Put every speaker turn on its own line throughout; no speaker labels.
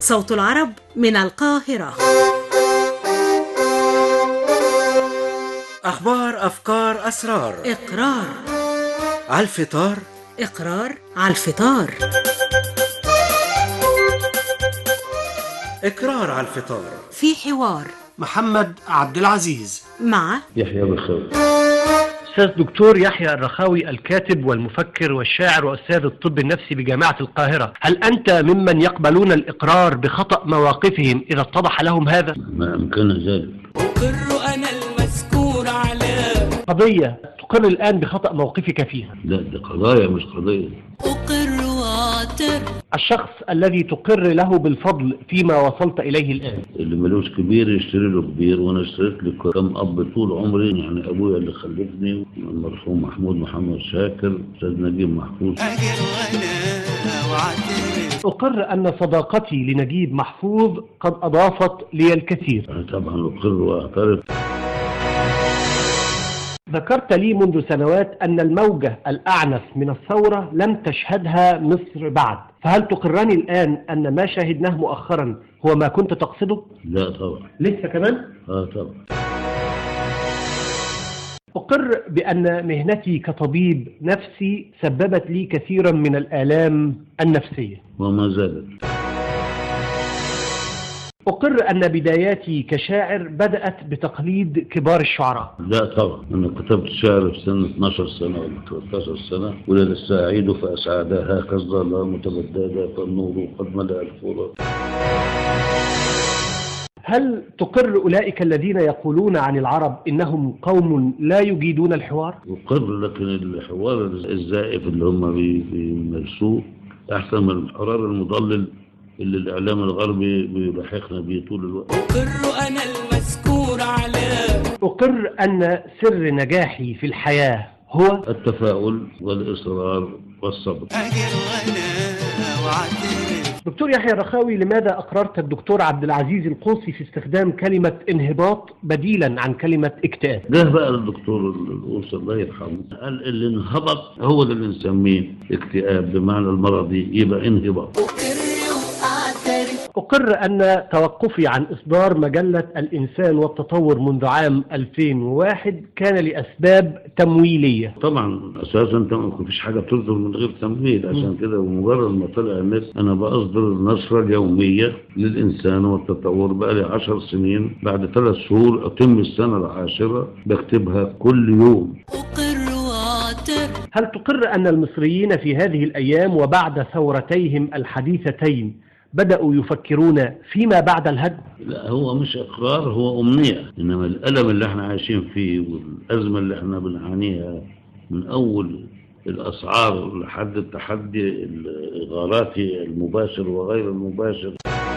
صوت العرب من القاهرة
أخبار أفكار أسرار
إقرار
على الفطار
إقرار على الفطار
إقرار على الفطار
في حوار
محمد عبد العزيز
مع
يحيى بالخير
أستاذ دكتور يحيى الرخاوي الكاتب والمفكر والشاعر وأستاذ الطب النفسي بجامعة القاهرة هل أنت ممن يقبلون الإقرار بخطأ مواقفهم إذا اتضح لهم هذا؟
ما أمكن ذلك
أقر أنا المذكور على
قضية تقر الآن بخطأ موقفك فيها
لا دي قضايا مش قضية
أقر وأعترف
الشخص الذي تقر له بالفضل فيما وصلت إليه الآن
اللي ملوش كبير يشتري له كبير وأنا اشتريت لي كم أب طول عمري يعني أبويا اللي خلفني المرحوم محمود محمد شاكر أستاذ نجيب محفوظ
أقر وأنا وأعترف
أقر أن صداقتي لنجيب محفوظ قد أضافت لي الكثير
أنا طبعا أقر وأعترف
ذكرت لي منذ سنوات أن الموجة الأعنف من الثورة لم تشهدها مصر بعد فهل تقرني الآن أن ما شاهدناه مؤخرا هو ما كنت تقصده؟
لا طبعا
لسه كمان؟
آه طبعا
أقر بأن مهنتي كطبيب نفسي سببت لي كثيرا من الآلام النفسية
وما زالت
أقر أن بداياتي كشاعر بدأت بتقليد كبار الشعراء
لا طبعا أنا كتبت شعر في سنة 12 سنة ولا 13 سنة ولد السعيد فأسعدها هكذا لا متبددا فالنور قد ملأ الفرات
هل تقر أولئك الذين يقولون عن العرب إنهم قوم لا يجيدون الحوار؟
وقر لكن الحوار الزائف اللي هم بي- بيمارسوه احسن من الحوار المضلل اللي الاعلام الغربي بيلاحقنا بيه طول الوقت
أقر أنا المذكور على
أقر أن سر نجاحي في الحياة هو
التفاؤل والاصرار والصبر
أقر وأنا وأعترف
دكتور يحيى الرخاوي لماذا أقررت الدكتور عبد العزيز القوسي في استخدام كلمة انهباط بديلا عن كلمة اكتئاب
ده بقى الدكتور الأوسى الله يرحمه قال اللي انهبط هو ده اللي نسميه اكتئاب بمعنى المرضي يبقى انهباط
أقر وأعترف
أقر أن توقفي عن إصدار مجلة الإنسان والتطور منذ عام 2001 كان لأسباب تمويلية
طبعا اساسا انت ما فيش حاجه بتصدر من غير تمويل عشان كده بمجرد ما طلع النت انا بصدر النشره اليوميه للانسان والتطور بقى لي 10 سنين بعد ثلاث شهور اتم السنه العاشره بكتبها كل يوم
أقر وأعترف
هل تقر أن المصريين في هذه الأيام وبعد ثورتيهم الحديثتين بدأوا يفكرون فيما بعد الهدم؟
لا هو مش اقرار هو امنيه انما الالم اللي احنا عايشين فيه والازمه اللي احنا بنعانيها من اول الاسعار لحد التحدي الغاراتي المباشر وغير المباشر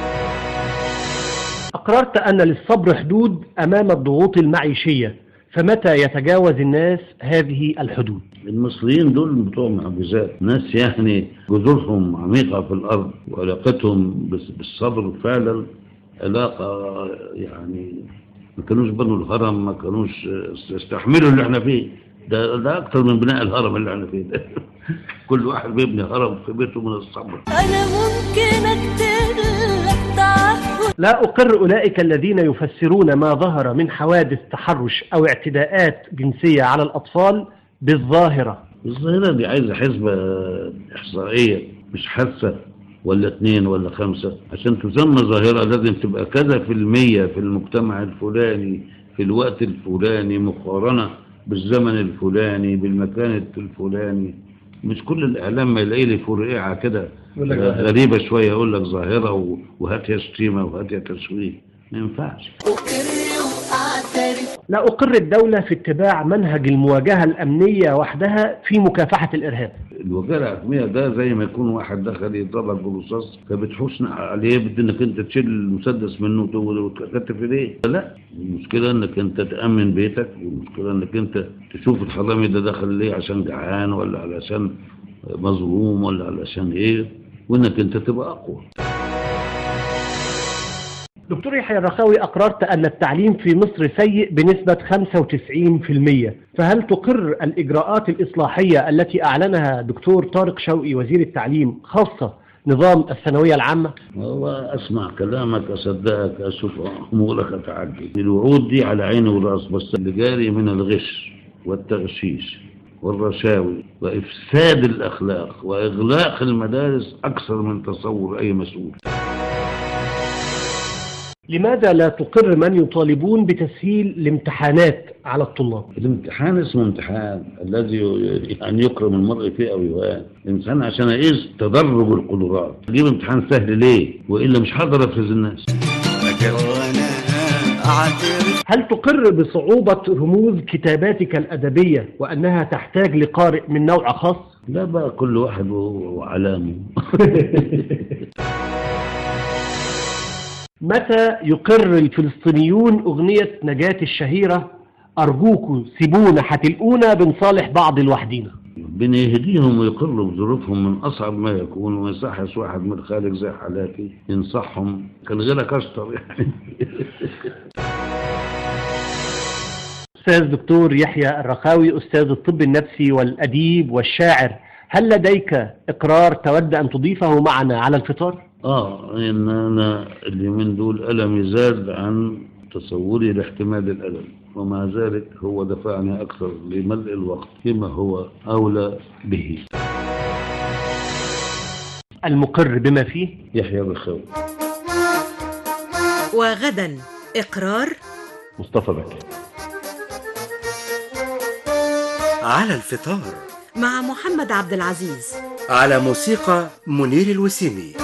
أقررت أن للصبر حدود أمام الضغوط المعيشية فمتى يتجاوز الناس هذه الحدود؟
المصريين دول بتوع معجزات ناس يعني جذورهم عميقة في الأرض وعلاقتهم بس- بالصبر فعلا علاقة يعني ما كانوش بنوا الهرم ما كانوش استحملوا اللي احنا فيه ده ده أكتر من بناء الهرم اللي احنا فيه ده كل واحد بيبني هرم في بيته من الصبر
أنا ممكن أكتب لك تعهد
لا أقر أولئك الذين يفسرون ما ظهر من حوادث تحرش أو اعتداءات جنسية على الأطفال بالظاهرة
الظاهرة دي عايزة حسبة إحصائية مش حادثة ولا اتنين ولا خمسة عشان تسمى ظاهرة لازم تبقى كذا في المية في المجتمع الفلاني في الوقت الفلاني مقارنة بالزمن الفلاني بالمكان الفلاني مش كل الإعلام ما يلاقي لي فرقعة كده غريبة شوية يقول لك ظاهرة و- وهات يا شتيمة وهات يا تشويه ما ينفعش
أقر وأعترف
لا أقر الدولة في اتباع منهج المواجهة الأمنية وحدها في مكافحة الإرهاب
الوكالة الحكومية ده زي ما يكون واحد دخل يضربك برصاص فبتحوشنا عليه بدي انك انت تشيل المسدس منه وت- وتكتف ايديه لا المشكلة انك انت تأمن بيتك والمشكلة انك انت تشوف الحرامي ده دخل ليه عشان جعان ولا علشان مظلوم ولا علشان ايه وانك انت تبقى اقوى
دكتور يحيى الرخاوي أقررت أن التعليم في مصر سيء بنسبة 95% فهل تقر الإجراءات الإصلاحية التي أعلنها دكتور طارق شوقي وزير التعليم خاصة نظام الثانوية العامة
هو اسمع كلامك اصدقك اشوف امورك اتعجب الوعود دي على عيني وراس بس اللي جاري من الغش والتغشيش والرشاوي وافساد الاخلاق واغلاق المدارس اكثر من تصور اي مسؤول
لماذا لا تقر من يطالبون بتسهيل الامتحانات على الطلاب
الامتحان اسمه امتحان الذي يعني يكرم المرء فيه او يهان الانسان عشان يقيس تدرج القدرات يجيب امتحان سهل ليه والا مش هقدر افرز الناس
وانا اعترف
هل تقر بصعوبة رموز كتاباتك الأدبية وأنها تحتاج لقارئ من نوع خاص
لا بقى كل واحد وعلامه
متى يقر الفلسطينيون أغنية نجاة الشهيرة أرجوكوا سيبونا هتلقونا بنصالح بعض لوحدينا
بنهديهم ويقروا بظروفهم من اصعب ما يكون وما يصحش واحد من الخارج زي حالاتي ينصحهم كان غيرك اشطر يعني
أستاذ دكتور يحيى الرخاوي أستاذ الطب النفسي والأديب والشاعر هل لديك إقرار تود أن تضيفه معنا على الفطار؟
اه ان انا اليومين دول المي زاد عن تصوري لاحتمال الالم ومع ذلك هو دفعني اكثر لملء الوقت فيما هو اولى به
المقر بما فيه
يحيى الرخاوي
وغدا إقرار
مصطفى بكر
على الفطار
مع محمد عبد العزيز
على موسيقى منير الوسيمي